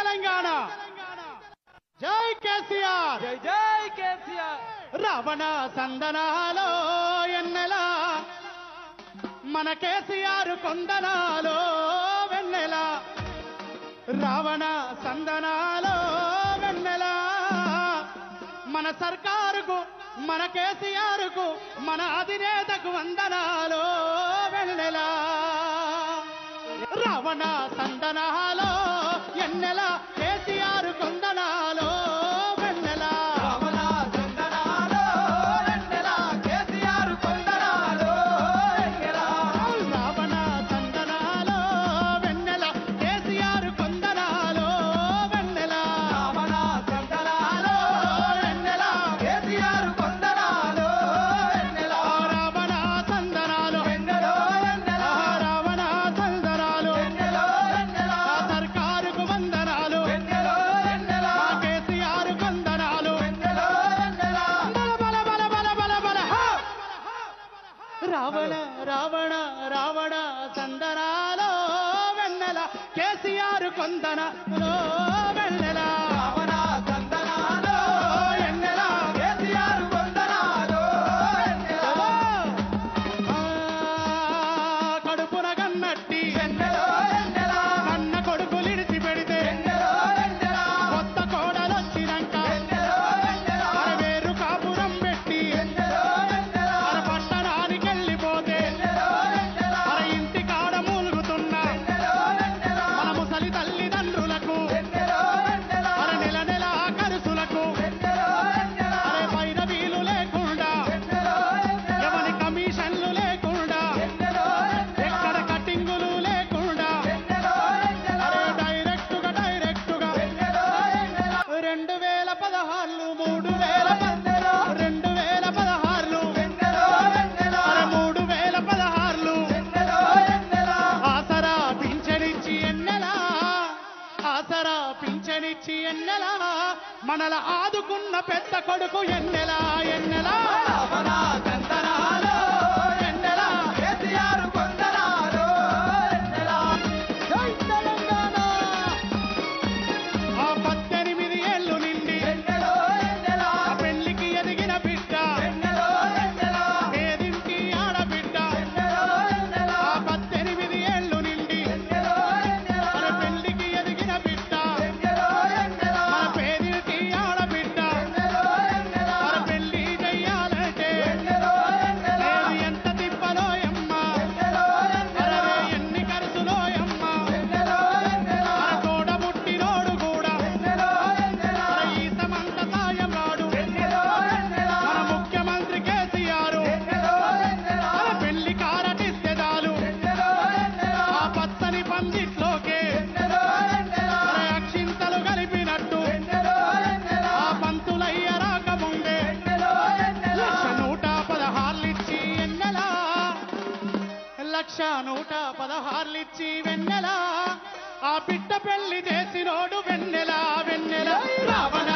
తెలంగాణ జై కేసీఆర్ జై జై కేసీఆర్ రావణ సందనాలో ఎన్నెలా మన కేసీఆర్ కొందనాలో వెన్నెల రావణ సందనాలో వెన్నెల మన సర్కారుకు మన కేసీఆర్కు మన అధినేతకు వందనాలో వెన్నెల రావణ సందనాలో ఎన్నెల కేసీఆర్ కొందనాలో వెన్నెల రమణ చందనాలో ఎన్నెల కేసీఆర్ కొందనాలో ఎన్నెల రావణ సందనాలో వెన్నెల కేసీఆర్ కొందనాలో వెన్నెల రమణ చందనాలో ఎన్నెల కేసీఆర్ కొందనాలో ఎన్నెల రావణ సందనాలు ఎన్నెలో ఎన్నెల రావణ సందనాలు ఎన్నెలో ఎన్నెల సర్కారుకు వందనాలు ఎన్నెలో ఎన్నెల కేసీఆర్ కొందనాలు ఎన్నెలో ఎన్నెల బల బల బల బల బల బల హా! రావణ రావణ రావణ సందనాలో వెన్నెల కేసీఆర్ కొందనలో వెన్నెల రమణ చందనాలో ఎన్నెల కేసీఆర్ కొందనాలో ఎన్నెల ఆ, కడుపున గన్నట్టి ఎన్నెలో ఎన్నెల కన్న కొడుకులిడిచి పెడితే ఎన్నెలో ఎన్నెల కొత్త కోడలొచ్చినాక ఎన్నెలో ఎన్నెల అర వేరు కాపురం పెట్టి ఎన్నెలో ఎన్నెల అర పట్టణానికి వెళ్ళిపోతే ఎన్నెలో ఎన్నెల అర ఇంటి కాడ మూలుగుతున్న ఎన్నెలో ఎన్నెల మన ముసలి తల్లిదండ్రులకు ఎన్నెలో ఎన్నెల అర నెల నెల ఖర్చులకు ఎన్నెలో ఎన్నెల అరే పైన వీలు లేకుండా ఎన్నెలో ఎన్నెల ఎవరి కమిషన్లు లేకుండా ఎన్నెలో ఎన్నెల ఎక్కడ కటింగులు లేకుండా ఎన్నెలో ఎన్నెల అరే డైరెక్ట్ గా డైరెక్ట్ గా ఎన్నెలో ఎన్నెల రెండు వేల పదహారులు మూడు వేల ఎన్నెలో రెండు వేల పదహారులు ఎన్నెలో ఎన్నెల అరే మూడు వేల పదహారులు ఎన్నెలో ఎన్నెల ఆసరా పింఛనిచ్చి ఎన్నెలా ఆసరా పింఛనిచ్చి ఎన్నెలా మనల ఆదుకున్న పెద్ద కొడుకు ఎన్నెలా ఎన్నెలా రమణ చందనాలో ఎన్నెల కేసీఆర్ కొందనాలో ఎన్నెల జై తెలంగాణ ఆ పద్దెనిమిది ఏళ్ళు నిండి ఎన్నెలో ఎన్నెల ఆ పెళ్లికి ఎదిగిన బిడ్డ ఎన్నెలో ఎన్నెల పేదింటి ఆడబిడ్డ ఎన్నెలో ఎన్నెల ఆ పద్దెనిమిది ఏళ్ళు నిండి ఎన్నెలో ఎన్నెల మన పెళ్లికి ఎదిగిన బిడ్డ ఎన్నెలో ఎన్నెల మన పేదింటి ఆడబిడ్డ ఎన్నెలో ఎన్నెల మన పెళ్లి చెయ్యాలంటే ఎన్నెలో ఎన్నెల లేదు ఎంత తిప్పలో ఎమ్మ ఎన్నెలో ఎన్నెల అరే ఎన్ని ఖర్చులో ఎమ్మ ఎన్నెలో ఎన్నెల మన తోడబుట్టినోడు కూడా ఎన్నెలో ఎన్నెల మన ఈసమంత సాయం రాడు ఎన్నెలో ఎన్నెల మన ముఖ్యమంత్రి కేసీఆర్ ఎన్నెలో ఎన్నెల మన పెళ్లి కారటిస్తే చాలు ఎన్నెలో ఎన్నెల ఆ పచ్చని పందిట్లోకే ఎన్నెలో ఎన్నెల అరే అక్షింతలు కలిపినట్టు ఎన్నెలో ఎన్నెల ఆ పంతులయ్య రాకముందే ఎన్నెలో ఎన్నెల లక్ష నూట పదహార్లిచ్చి ఎన్నెలా లక్ష నూట పదహార్లిచ్చి వెన్నెలా ఆ బిడ్డ పెళ్లి చేసినోడు వెన్నెల వెన్నెల రావణ